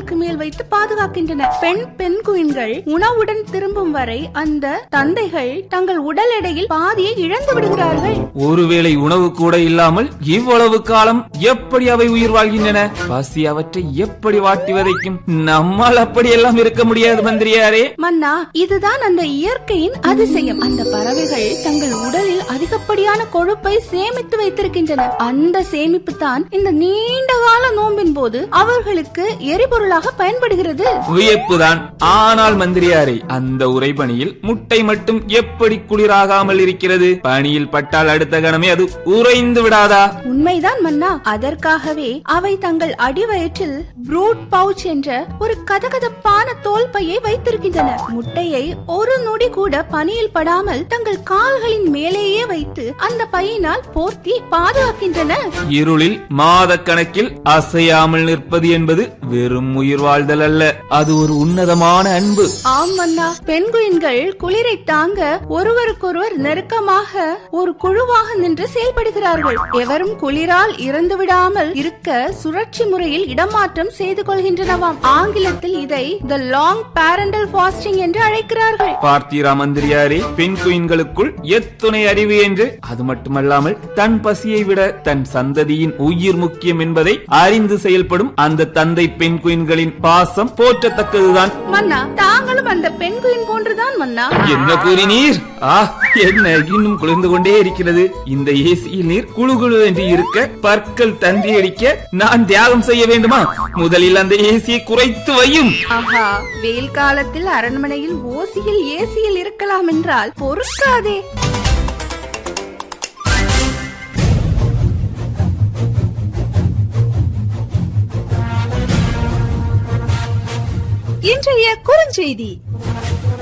தலைகளுக்கு மேல் வைத்து பாதுகாக்கின்றன பெண் பெண் குயின்கள் உணவுடன் திரும்பும் வரை அந்த தந்தைகள் தங்கள் உடல் எடையில் பாதியை இழந்து விடுகிறார்கள் ஒருவேளை உணவு கூட இல்லாமல் இவ்வளவு காலம் எப்படி அவை உயிர் வாழ்கின்றன பசி அவற்றை எப்படி வாட்டி வதைக்கும் நம்மால் அப்படியெல்லாம் இருக்க முடியாது மந்திரியாரே மன்னா இதுதான் அந்த இயற்கையின் அதிசயம் அந்த பறவைகள் தங்கள் உடலில் அதிகப்படியான கொழுப்பை சேமித்து வைத்திருக்கின்றன அந்த சேமிப்பு தான் இந்த நீண்ட கால நோம்பின் போது அவர்களுக்கு எரிபொருளாக பயன்படுகிறது வியப்புதான் ஆனால் மந்திரியாரே அந்த உறைபனியில் முட்டை மட்டும் எப்படி குளிராகாமல் இருக்கிறது பனியில் பட்டால் அடுத்த கணமே அது உறைந்து விடாதா உண்மைதான் மன்னா அதற்காகவே அவை தங்கள் அடிவயிற்றில் ப்ரூட் பவுச் என்ற ஒரு கதகதப்பான தோல் பையை வைத்திருக்கின்றன முட்டையை ஒரு நொடி கூட பனியில் படாமல் தங்கள் கால்களின் மேலேயே வைத்து அந்த பையினால் போர்த்தி பாதுகாக்கின்றன இருளில் மாத கணக்கில் அசையாமல் நிற்பது என்பது வெறும் உயிர் வாழ்தல் அல்ல அது ஒரு உன்னதமான அன்பு ஆம் மன்னா பெண்குயின்கள் குளிரை தாங்க ஒருவருக்கொருவர் நெருக்கமாக ஒரு குழுவாக நின்று செயல்படுகிறார்கள் எவரும் குளிரால் இறந்து விடாமல் இருக்க சுழற்சி முறையில் இடமாற்றம் செய்து கொள்கின்றனவாம் ஆங்கிலத்தில் இதை த லாங் பேரண்டல் ஃபாஸ்டிங் என்று அழைக்கிறார்கள் பார்த்தீரா மந்திரியாரே பெண் குயின்களுக்குள் எத்துணை அறிவு என்று அது மட்டுமல்லாமல் தன் பசியை விட தன் சந்ததியின் உயிர் முக்கியம் என்பதை அறிந்து செயல்படும் அந்த தந்தை பெண் குயின்களின் பாசம் போற்றத்தக்கதுதான் மன்னா தாங்களும் அந்த பெண்குயின் போன்றுதான் மன்னா என்ன கூறினீர் ஆ என்ன இன்னும் குளிர்ந்து கொண்டே இருக்கிறது இந்த ஏசியில் நீர் குழு குழு என்று இருக்க பற்கள் தந்தி அடிக்க நான் தியாகம் செய்ய வேண்டுமா முதலில் அந்த ஏசியை குறைத்து வையும் ஆஹா வெயில் காலத்தில் அரண்மனையில் ஓசியில் ஏசியில் இருக்கலாம் என்றால் பொறுக்காதே இன்றைய குறுஞ்செய்தி